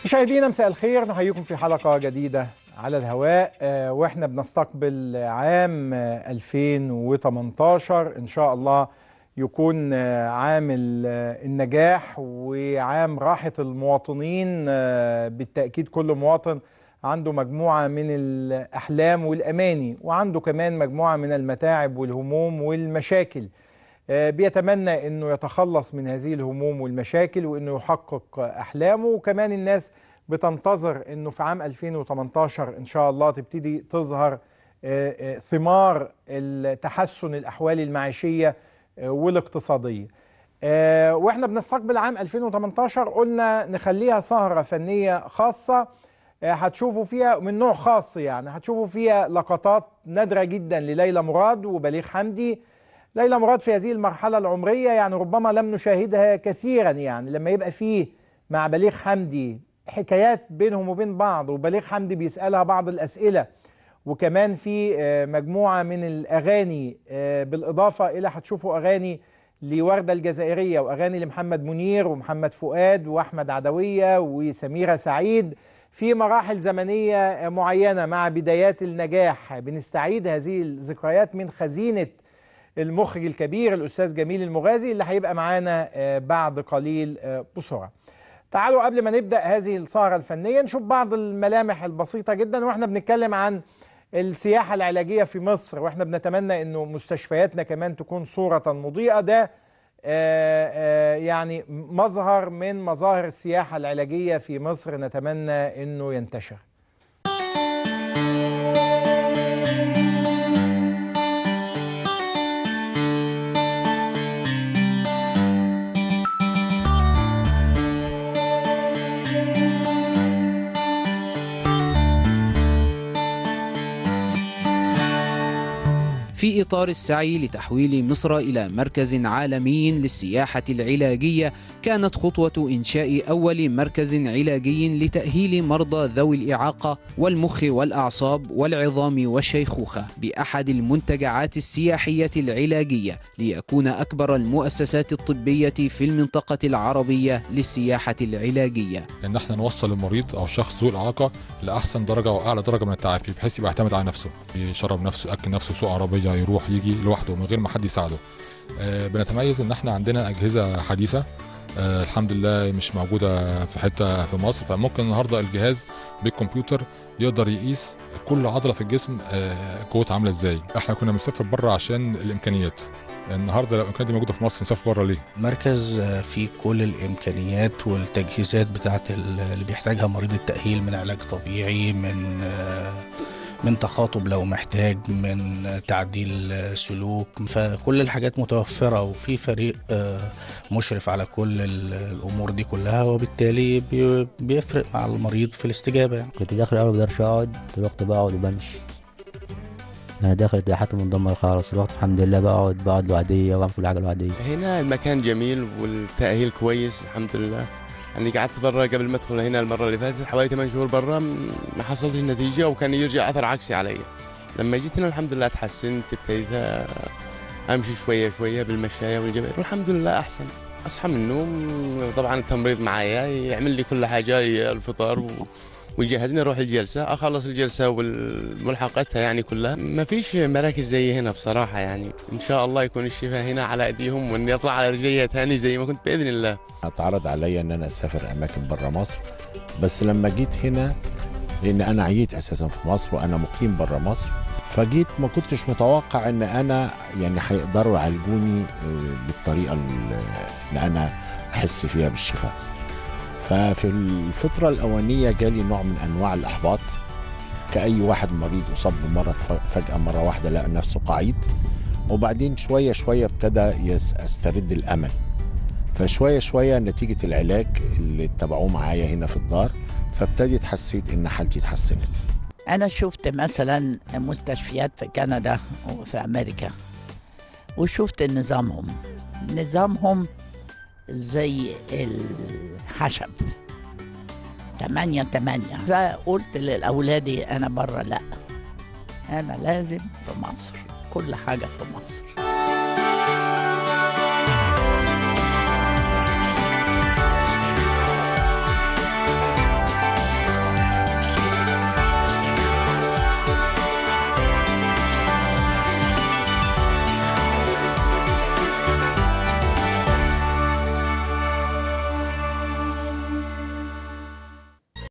مشاهدينا مساء الخير نحييكم في حلقة جديدة على الهواء آه، واحنا بنستقبل عام آه، 2018 ان شاء الله يكون آه، عام ال- آه، النجاح وعام راحة المواطنين آه، بالتأكيد كل مواطن عنده مجموعة من الأحلام والأماني وعنده كمان مجموعة من المتاعب والهموم والمشاكل آه، بيتمنى انه يتخلص من هذه الهموم والمشاكل وانه يحقق احلامه وكمان الناس بتنتظر انه في عام 2018 ان شاء الله تبتدي تظهر آه، آه، ثمار التحسن الاحوال المعيشيه آه، والاقتصاديه. آه، واحنا بنستقبل عام 2018 قلنا نخليها سهره فنيه خاصه آه، هتشوفوا فيها من نوع خاص يعني هتشوفوا فيها لقطات نادره جدا لليلى مراد وبليغ حمدي ليلى مراد في هذه المرحلة العمرية يعني ربما لم نشاهدها كثيرا يعني لما يبقى فيه مع بليغ حمدي حكايات بينهم وبين بعض وبليغ حمدي بيسألها بعض الأسئلة وكمان في آه، مجموعة من الأغاني آه، بالإضافة إلى هتشوفوا أغاني لوردة الجزائرية وأغاني لمحمد منير ومحمد فؤاد وأحمد عدوية وسميرة سعيد في مراحل زمنية معينة مع بدايات النجاح بنستعيد هذه الذكريات من خزينة المخرج الكبير الأستاذ جميل المغازي اللي هيبقى معانا آه، بعد قليل آه، بسرعة تعالوا قبل ما نبدأ هذه السهرة الفنية نشوف بعض الملامح البسيطة جدا واحنا بنتكلم عن السياحة العلاجية في مصر واحنا بنتمنى انه مستشفياتنا كمان تكون صورة مضيئة ده آه، آه، يعني مظهر من مظاهر السياحة العلاجية في مصر نتمنى انه ينتشر في إطار السعي لتحويل مصر إلى مركز عالمي للسياحة العلاجية كانت خطوة إنشاء أول مركز علاجي لتأهيل مرضى ذوي الإعاقة والمخ والأعصاب والعظام والشيخوخة بأحد المنتجعات السياحية العلاجية ليكون أكبر المؤسسات الطبية في المنطقة العربية للسياحة العلاجية ان احنا نوصل المريض او الشخص ذو الاعاقه لاحسن درجه واعلى درجه من التعافي بحيث يبقى يعتمد على نفسه يشرب نفسه ياكل نفسه يسوق عربيه يروح يجي لوحده من غير ما حد يساعده آه، بنتميز ان احنا عندنا اجهزه حديثه آه، الحمد لله مش موجوده في حته في مصر فممكن النهارده الجهاز بالكمبيوتر يقدر يقيس كل عضله في الجسم آه، قوتها عامله ازاي احنا كنا بنسافر بره عشان الامكانيات النهارده لو الامكانيات دي موجوده في مصر نسافر بره ليه مركز آه، فيه كل الامكانيات والتجهيزات بتاعت ال- اللي بيحتاجها مريض التاهيل من علاج طبيعي من آه، من تخاطب لو محتاج من آه، تعديل آه، سلوك فكل الحاجات متوفره وفي فريق آه، مشرف على كل ال- الامور دي كلها وبالتالي بي- بيفرق مع المريض في الاستجابه يعني. كنت داخل الاول مقدرش اقعد دلوقتي بقعد وبمشي انا داخل حياتي منضمه خالص دلوقتي الحمد لله بقعد بقعد لوحدي واعمل كل حاجه لوحدي هنا المكان جميل والتأهيل كويس الحمد لله يعني قعدت برا قبل ما ادخل هنا المره اللي فاتت حوالي 8 شهور برا م- ما حصلتش النتيجه وكان يرجع اثر عكسي علي لما جيت هنا الحمد لله تحسنت ابتديت امشي شويه شويه بالمشايه والجبل والحمد لله احسن اصحى من النوم طبعا التمريض معايا يعمل لي كل حاجه الفطار و... ويجهزني اروح الجلسه اخلص الجلسه والملحقاتها يعني كلها ما فيش مراكز زي هنا بصراحه يعني ان شاء الله يكون الشفاء هنا على ايديهم واني اطلع على رجلي تاني زي ما كنت باذن الله اتعرض عليا ان انا اسافر اماكن بره مصر بس لما جيت هنا لان انا عييت اساسا في مصر وانا مقيم بره مصر فجيت ما كنتش متوقع ان انا يعني هيقدروا يعالجوني آه، بالطريقه ال- اللي انا احس فيها بالشفاء ففي الفتره الاولانيه جالي نوع من انواع الاحباط كاي واحد مريض اصاب بمرض ف- فجاه مره واحده لقى نفسه قعيد وبعدين شويه شويه ابتدى يس- استرد الامل فشويه شويه نتيجه العلاج اللي اتبعوه معايا هنا في الدار فابتديت حسيت ان حالتي اتحسنت أنا شفت مثلا مستشفيات في كندا وفي أمريكا وشفت نظامهم نظامهم زي الخشب تمانية تمانية فقلت لأولادي أنا برا لأ أنا لازم في مصر كل حاجة في مصر